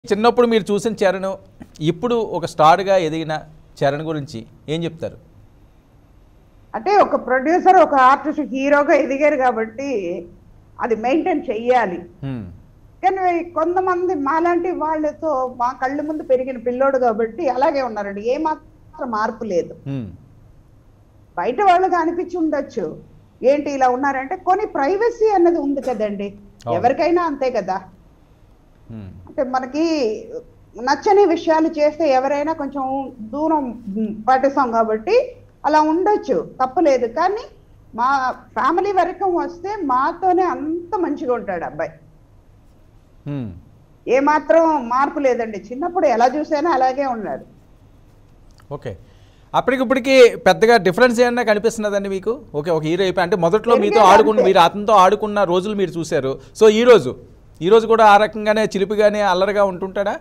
చిన్నప్పుడు మీరు చూసిన చరణ్ ఇప్పుడు ఒక స్టార్గా ఎదిగిన చరణ్ గురించి ఏం చెప్తారు అంటే ఒక ప్రొడ్యూసర్ ఒక ఆర్టిస్ట్ హీరోగా ఎదిగారు కాబట్టి అది మెయింటైన్ చెయ్యాలి హ్మ్. కానీ కొంతమంది మాలాంటి వాళ్ళతో మా కళ్ళ ముందు పెరిగిన పిల్లోడు కాబట్టి అలాగే ఉన్నారండి ఏ మాత్రం మార్పు లేదు హ్మ్. బయట వాళ్ళకి అనిపించి ఉండొచ్చు ఏంటి ఇలా ఉన్నారంటే కొన్ని ప్రైవసీ అన్నది ఉంది కదండి అవును. ఎవరికైనా అంతే కదా హ్మ్. అంటే మనకి నచ్చని విషయాలు చేస్తే ఎవరైనా కొంచెం దూరం ఉమ్, పాటిస్తాం కాబట్టి అలా ఉండొచ్చు తప్పలేదు కానీ మా ఫ్యామిలీ వరకు వస్తే మాతోనే అంత మంచిగా ఉంటాడు అబ్బాయి హ్మ్. ఏ మాత్రం మార్పు లేదండి చిన్నప్పుడు ఎలా చూసానో అలాగే ఉన్నాడు ఓకే అప్పటికిప్పటికి పెద్దగా డిఫరెన్స్ ఏమన్నా కనిపిస్తున్నదండి మీకు ఓకే ఒక హీరో అయిపోయి అంటే మొదట్లో మీతో పెరిగాడు ఆడుకున్న అంతే. మీరు అతనితో ఆడుకున్న రోజులు మీరు చూశారు సో ఈ రోజు ఈ రోజు కూడా ఆ రకంగానే చిలిపిగానే అల్లరిగా ఉంటుంటాడా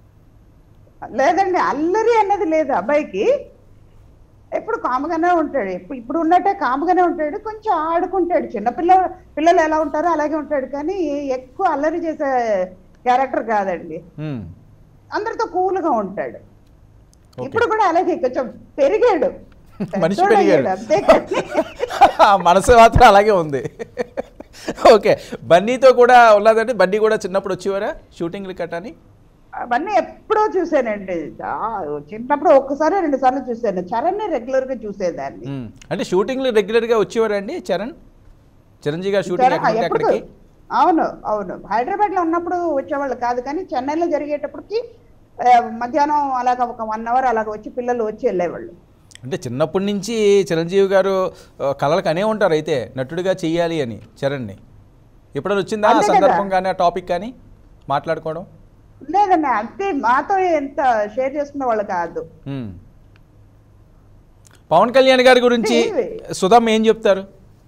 లేదండి అల్లరి అన్నది లేదు అబ్బాయికి ఎప్పుడు కాముగానే ఉంటాడు ఇప్పుడు ఇప్పుడు ఉన్నట్టే కాముగానే ఉంటాడు కొంచెం ఆడుకుంటాడు చిన్నపిల్ల పిల్లలు ఎలా ఉంటారో అలాగే ఉంటాడు కానీ ఎక్కువ అల్లరి చేసే క్యారెక్టర్ కాదండి హ్మ్. అందరితో కూల్గా ఉంటాడు ఓకే. ఇప్పుడు కూడా అలాగే కొంచెం పెరిగాడు మనిషి పెద్దోడు పెరిగాడు. అయ్యాడు, అంతే కానీ ఆ మనసు మాత్రం అలాగే ఉంది ఓకే బన్నీతో కూడా ఉన్నదండి బన్నీ కూడా చిన్నప్పుడు వచ్చేవారా షూటింగ్లు కట్టని అవన్నీ ఎప్పుడో చూసానండి ఆ, చిన్నప్పుడు ఒక్కసారి రెండు సార్లు చూసాను చరణ్ రెగ్యులర్ గా చూసేదాన్ని మ్మ్. అంటే షూటింగ్లు రెగ్యులర్గా వచ్చేవారండి చరణ్ చిరంజీవి గారు షూటింగ్ చరణ్ ఎక్కడ ఉంటే ఎప్పుడు అక్కడికి అవును అవును హైదరాబాద్ లో ఉన్నప్పుడు వచ్చేవాళ్ళు కాదు కానీ చెన్నైలో జరిగేటప్పటికి ఆ, మధ్యాహ్నం అలాగ ఒక వన్ అవర్ అలాగ వచ్చి పిల్లలు వచ్చి వెళ్ళేవాళ్ళు అంటే చిన్నప్పటి నుంచి చిరంజీవి గారు ఆ, కలలకు అనే ఉంటారు అయితే నటుడిగా చెయ్యాలి అని చరణ్ని ఎప్పుడైనా వచ్చిందా ఆ అంతే కదా. సందర్భం కానీ ఆ టాపిక్ కానీ మాట్లాడుకోవడం లేదండి అంతే మాతో ఎంత షేర్ చేసుకునే వాళ్ళు కాదు మ్మ్. పవన్ కళ్యాణ్ గారి గురించి ఇవి. సుధమ్ ఏం చెప్తారు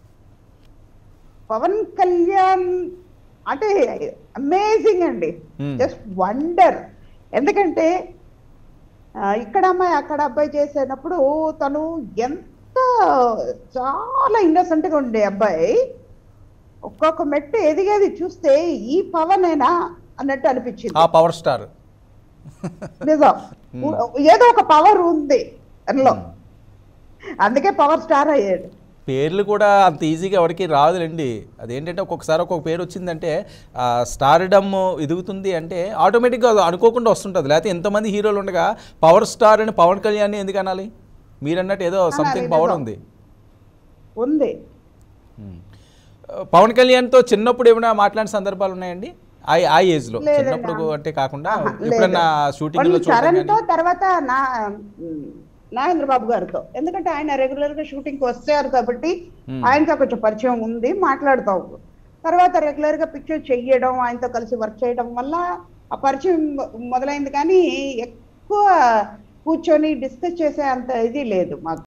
పవన్ కళ్యాణ్ అంటే అమేజింగ్ అండి Hmm. జస్ట్ వండర్ ఎందుకంటే ఆ, ఇక్కడ అమ్మాయి అక్కడ అబ్బాయి చేసేటప్పుడు తను ఎంత చాలా innocent గా ఉండే అబ్బాయి ఒక్కొక్క మెట్టు ఎదిగేది చూస్తే ఈ పవనేనా అన్నట్టు అనిపించింది ఆ పవర్ స్టార్ నిజం ఏదో ఒక పవర్ ఉంది అందులో అందుకే పవర్ స్టార్ అయ్యాడు పేర్లు కూడా అంత ఈజీగా ఎవరికి రాదులేండి అదేంటంటే ఒక్కొక్కసారి ఒక్కొక్క పేరు వచ్చిందంటే ఆ స్టార్డమ్ ఎదుగుతుంది అంటే ఆటోమేటిక్గా అది అనుకోకుండా వస్తుంటుంది లేకపోతే ఎంతమంది హీరోలు ఉండగా పవర్ స్టార్ అని పవన్ కళ్యాణ్ ఎందుకు అనాలి మీరన్నట్టు ఏదో సంథింగ్ అనాలి, పవర్ నిజం. ఉంది ఉంది ఉమ్. పవన్ కళ్యాణ్తో చిన్నప్పుడు ఏమైనా మాట్లాడిన సందర్భాలు ఉన్నాయండి ఆ ఆ ఏజ్లో లేదండి. చిన్నప్పుడు అంటే కాకుండా ఆహా, ఎప్పుడన్నా లేదు. షూటింగ్లో ఓన్లీ చూడడం చరణ్తో కానీ తర్వాత నా ఉమ్, నాగేంద్ర బాబు గారితో ఎందుకంటే ఆయన రెగ్యులర్ గా షూటింగ్ కి వచ్చారు కాబట్టి Hmm. ఆయనతో కొంచెం పరిచయం ఉంది మాట్లాడుతాం తర్వాత రెగ్యులర్ గా పిక్చర్ చెయ్యడం ఆయనతో కలిసి వర్క్ చేయడం వల్ల ఆ పరిచయం మొదలైంది కానీ ఎక్కువ కూర్చొని డిస్కస్ చేసే అంత ఇది లేదు మాకు